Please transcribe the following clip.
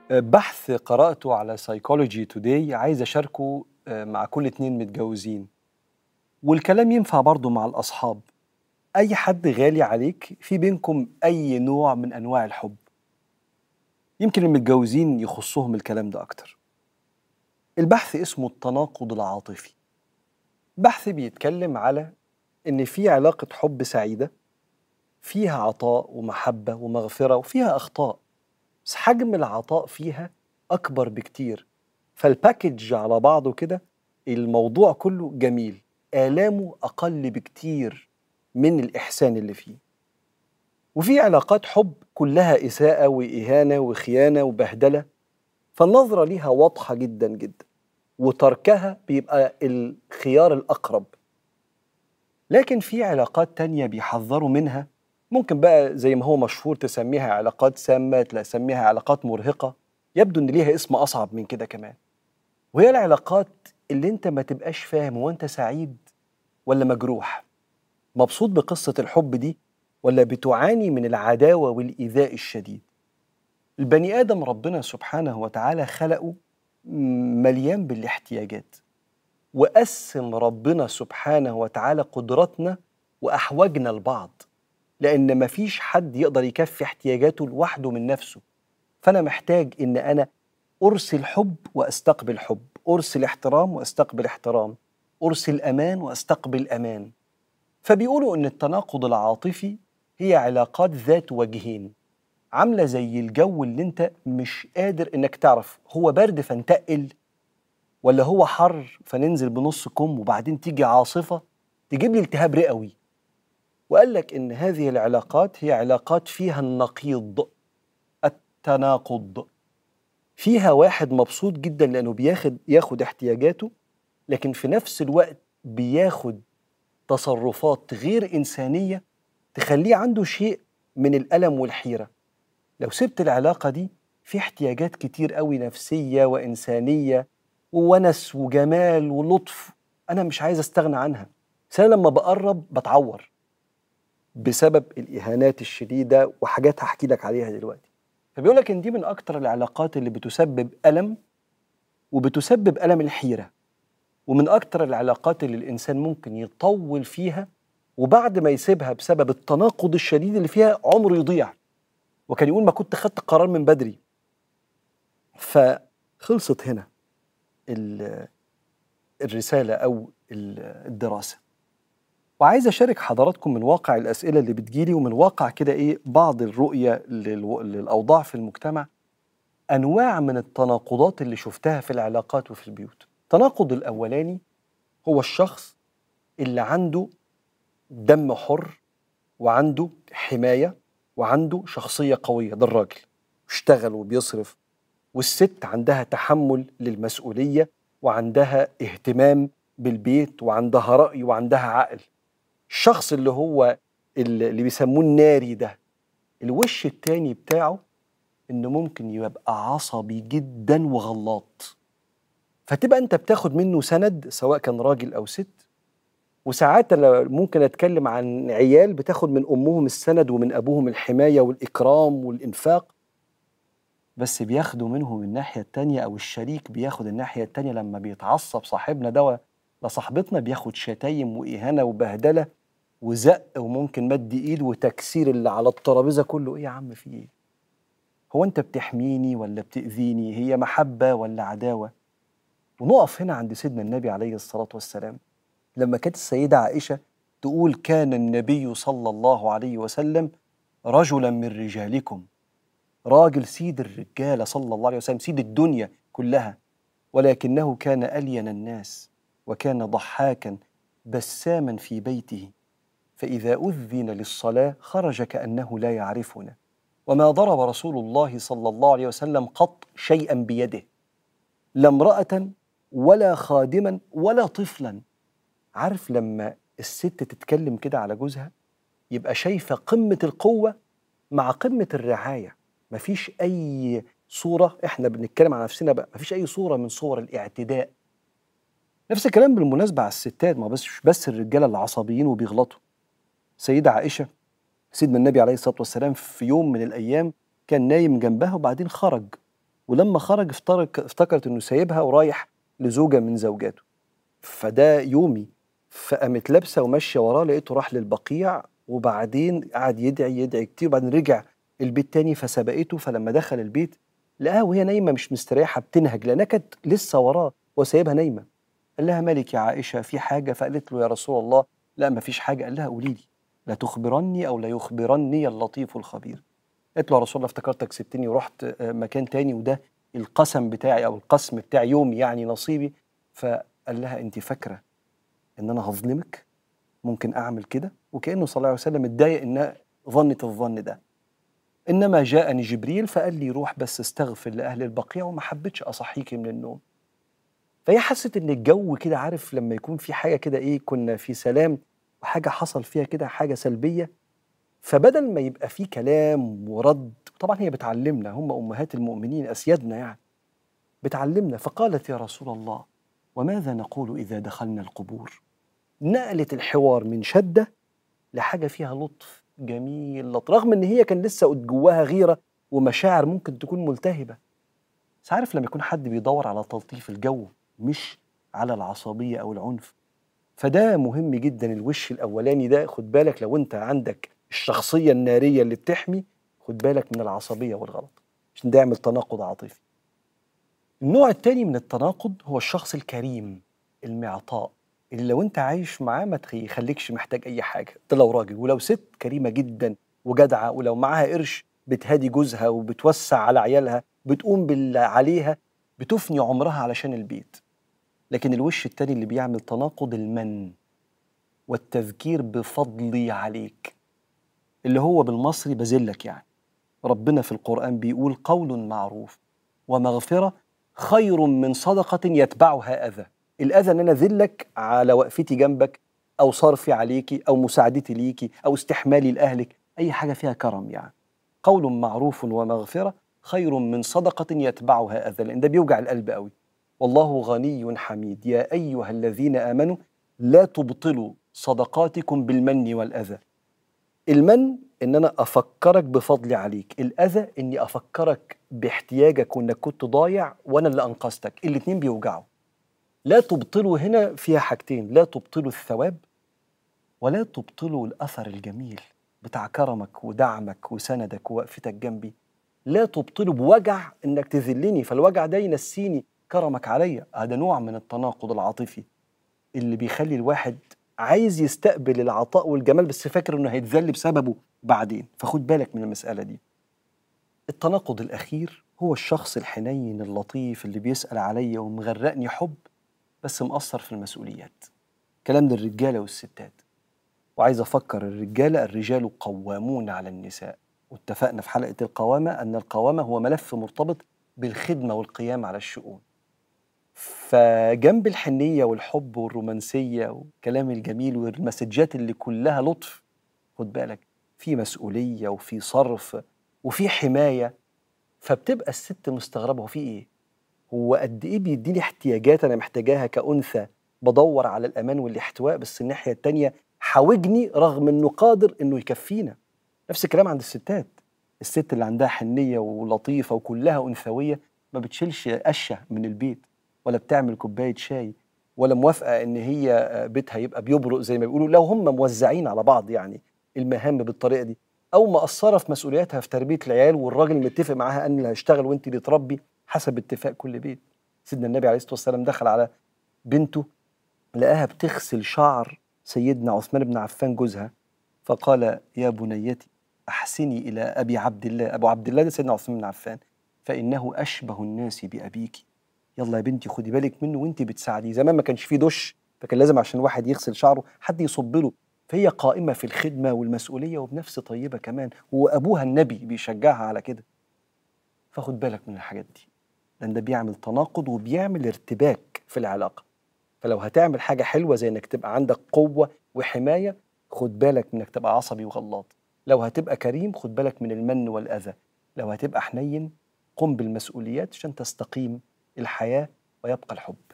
بحث قرأته على سايكولوجي توداي عايز أشاركه آه، مع كل اتنين متجوزين والكلام ينفع برضه مع الأصحاب أي حد غالي عليك في بينكم أي نوع من أنواع الحب يمكن المتجوزين يخصهم الكلام ده أكتر البحث اسمه التناقض العاطفي بحث بيتكلم على إن في علاقة حب سعيدة فيها عطاء ومحبة ومغفرة وفيها أخطاء بس حجم العطاء فيها أكبر بكتير فالباكج على بعضه كده الموضوع كله جميل آلامه أقل بكتير من الإحسان اللي فيه وفي علاقات حب كلها إساءة وإهانة وخيانة وبهدلة فالنظرة ليها واضحة جدا جدا وتركها بيبقى الخيار الأقرب لكن في علاقات تانية بيحذروا منها ممكن بقى زي ما هو مشهور تسميها علاقات سامة تسميها علاقات مرهقة يبدو إن ليها اسم أصعب من كده كمان وهي العلاقات اللي أنت ما تبقاش فاهم هو أنت سعيد ولا مجروح مبسوط بقصة الحب دي ولا بتعاني من العداوة والإيذاء الشديد البني آدم ربنا سبحانه وتعالى خلقه مليان بالاحتياجات وقسم ربنا سبحانه وتعالى قدراتنا وأحواجنا لبعض لأن مفيش حد يقدر يكفي احتياجاته لوحده من نفسه فأنا محتاج إن أنا أرسل حب وأستقبل حب أرسل احترام وأستقبل احترام أرسل أمان وأستقبل أمان فبيقولوا إن التناقض العاطفي هي علاقات ذات وجهين عاملة زي الجو اللي انت مش قادر انك تعرف هو برد فنتقل ولا هو حر فننزل بنص كم وبعدين تيجي عاصفة تجيب لي التهاب رئوي وقال لك ان هذه العلاقات هي علاقات فيها النقيض التناقض فيها واحد مبسوط جدا لانه بياخد ياخد احتياجاته لكن في نفس الوقت بياخد تصرفات غير انسانيه تخليه عنده شيء من الالم والحيره لو سبت العلاقه دي في احتياجات كتير قوي نفسيه وانسانيه وونس وجمال ولطف انا مش عايز استغنى عنها بس انا لما بقرب بتعور بسبب الاهانات الشديده وحاجات هحكي لك عليها دلوقتي فبيقول لك ان دي من اكتر العلاقات اللي بتسبب الم وبتسبب الم الحيره ومن اكتر العلاقات اللي الانسان ممكن يطول فيها وبعد ما يسيبها بسبب التناقض الشديد اللي فيها عمره يضيع وكان يقول ما كنت خدت قرار من بدري فخلصت هنا الرساله او الدراسه وعايز اشارك حضراتكم من واقع الاسئله اللي بتجيلي ومن واقع كده ايه بعض الرؤيه للاوضاع في المجتمع انواع من التناقضات اللي شفتها في العلاقات وفي البيوت التناقض الاولاني هو الشخص اللي عنده دم حر وعنده حمايه وعنده شخصيه قويه ده الراجل اشتغل وبيصرف والست عندها تحمل للمسؤوليه وعندها اهتمام بالبيت وعندها راي وعندها عقل الشخص اللي هو اللي بيسموه الناري ده الوش التاني بتاعه انه ممكن يبقى عصبي جدا وغلاط فتبقى انت بتاخد منه سند سواء كان راجل او ست وساعات ممكن اتكلم عن عيال بتاخد من امهم السند ومن ابوهم الحمايه والاكرام والانفاق بس بياخدوا منهم الناحيه التانيه او الشريك بياخد الناحيه التانيه لما بيتعصب صاحبنا ده لصاحبتنا بياخد شتايم واهانه وبهدله وزق وممكن مد ايد وتكسير اللي على الترابيزه كله ايه يا عم في ايه هو انت بتحميني ولا بتاذيني هي محبه ولا عداوه ونقف هنا عند سيدنا النبي عليه الصلاه والسلام لما كانت السيده عائشه تقول كان النبي صلى الله عليه وسلم رجلا من رجالكم راجل سيد الرجاله صلى الله عليه وسلم سيد الدنيا كلها ولكنه كان الين الناس وكان ضحاكا بساما في بيته فإذا أذن للصلاة خرج كأنه لا يعرفنا وما ضرب رسول الله صلى الله عليه وسلم قط شيئا بيده لا امرأة ولا خادما ولا طفلا عارف لما الست تتكلم كده على جوزها يبقى شايفة قمة القوة مع قمة الرعاية مفيش أي صورة إحنا بنتكلم عن نفسنا بقى مفيش أي صورة من صور الاعتداء نفس الكلام بالمناسبة على الستات ما بس مش بس الرجالة العصبيين وبيغلطوا سيدة عائشة سيدنا النبي عليه الصلاة والسلام في يوم من الأيام كان نايم جنبها وبعدين خرج ولما خرج افترك افتكرت انه سايبها ورايح لزوجه من زوجاته فده يومي فقامت لابسه وماشيه وراه لقيته راح للبقيع وبعدين قعد يدعي يدعي كتير وبعدين رجع البيت تاني فسبقته فلما دخل البيت لقاها وهي نايمه مش مستريحه بتنهج لانها كانت لسه وراه وسايبها نايمه قال لها مالك يا عائشه في حاجه فقالت له يا رسول الله لا ما فيش حاجه قال لها قولي لي لا تخبرني او لا يخبرني اللطيف الخبير قالت له يا رسول الله افتكرتك سبتني ورحت آه، مكان تاني وده القسم بتاعي او القسم بتاعي يومي يعني نصيبي فقال لها انت فاكره ان انا هظلمك ممكن اعمل كده وكانه صلى الله عليه وسلم اتضايق انها ظنت الظن ده انما جاءني جبريل فقال لي روح بس استغفر لاهل البقيع وما حبيتش اصحيكي من النوم فهي حست ان الجو كده عارف لما يكون في حاجه كده ايه كنا في سلام وحاجه حصل فيها كده حاجه سلبيه فبدل ما يبقى في كلام ورد طبعا هي بتعلمنا هم امهات المؤمنين اسيادنا يعني بتعلمنا فقالت يا رسول الله وماذا نقول اذا دخلنا القبور نقلت الحوار من شده لحاجه فيها لطف جميل لطف رغم ان هي كان لسه جواها غيره ومشاعر ممكن تكون ملتهبه بس عارف لما يكون حد بيدور على تلطيف الجو مش على العصبيه او العنف فده مهم جدا الوش الاولاني ده خد بالك لو انت عندك الشخصيه الناريه اللي بتحمي خد بالك من العصبيه والغلط عشان ده يعمل تناقض عاطفي النوع التاني من التناقض هو الشخص الكريم المعطاء اللي لو انت عايش معاه ما يخليكش محتاج اي حاجه انت لو راجل ولو ست كريمه جدا وجدعه ولو معاها قرش بتهادي جوزها وبتوسع على عيالها بتقوم باللي عليها بتفني عمرها علشان البيت لكن الوش التاني اللي بيعمل تناقض المن والتذكير بفضلي عليك اللي هو بالمصري بذلك يعني ربنا في القرآن بيقول قول معروف ومغفرة خير من صدقة يتبعها أذى الأذى إن أنا أذلك على وقفتي جنبك أو صرفي عليكي أو مساعدتي ليكي أو استحمالي لأهلك أي حاجة فيها كرم يعني قول معروف ومغفرة خير من صدقة يتبعها أذى لأن ده بيوجع القلب قوي والله غني حميد يا أيها الذين آمنوا لا تبطلوا صدقاتكم بالمن والأذى المن ان انا افكرك بفضلي عليك الاذى اني افكرك باحتياجك وانك كنت ضايع وانا اللي انقذتك الاتنين بيوجعوا لا تبطلوا هنا فيها حاجتين لا تبطلوا الثواب ولا تبطلوا الاثر الجميل بتاع كرمك ودعمك وسندك ووقفتك جنبي لا تبطلوا بوجع انك تذلني فالوجع ده ينسيني كرمك عليا هذا نوع من التناقض العاطفي اللي بيخلي الواحد عايز يستقبل العطاء والجمال بس فاكر انه هيتذل بسببه بعدين فخد بالك من المساله دي التناقض الاخير هو الشخص الحنين اللطيف اللي بيسال عليا ومغرقني حب بس مقصر في المسؤوليات كلام للرجاله والستات وعايز افكر الرجاله الرجال قوامون على النساء واتفقنا في حلقه القوامه ان القوامه هو ملف مرتبط بالخدمه والقيام على الشؤون فجنب الحنيه والحب والرومانسيه والكلام الجميل والمسجات اللي كلها لطف خد بالك في مسؤوليه وفي صرف وفي حمايه فبتبقى الست مستغربه هو في ايه؟ هو قد ايه بيديني احتياجات انا محتاجاها كانثى بدور على الامان والاحتواء بس الناحيه التانيه حاوجني رغم انه قادر انه يكفينا نفس الكلام عند الستات الست اللي عندها حنيه ولطيفه وكلها انثويه ما بتشيلش قشه من البيت ولا بتعمل كوبايه شاي ولا موافقه ان هي بيتها يبقى بيبرق زي ما بيقولوا لو هم موزعين على بعض يعني المهام بالطريقه دي او مقصره في مسؤولياتها في تربيه العيال والراجل متفق معاها ان اللي هيشتغل وانت اللي تربي حسب اتفاق كل بيت سيدنا النبي عليه الصلاه والسلام دخل على بنته لقاها بتغسل شعر سيدنا عثمان بن عفان جوزها فقال يا بنيتي احسني الى ابي عبد الله ابو عبد الله ده سيدنا عثمان بن عفان فانه اشبه الناس بابيك يلا يا بنتي خدي بالك منه وانت بتساعديه زمان ما كانش فيه دش فكان لازم عشان واحد يغسل شعره حد يصب له فهي قائمه في الخدمه والمسؤوليه وبنفس طيبه كمان وابوها النبي بيشجعها على كده فخد بالك من الحاجات دي لان ده بيعمل تناقض وبيعمل ارتباك في العلاقه فلو هتعمل حاجه حلوه زي انك تبقى عندك قوه وحمايه خد بالك من انك تبقى عصبي وغلاط لو هتبقى كريم خد بالك من المن والاذى لو هتبقى حنين قم بالمسؤوليات عشان تستقيم الحياه ويبقى الحب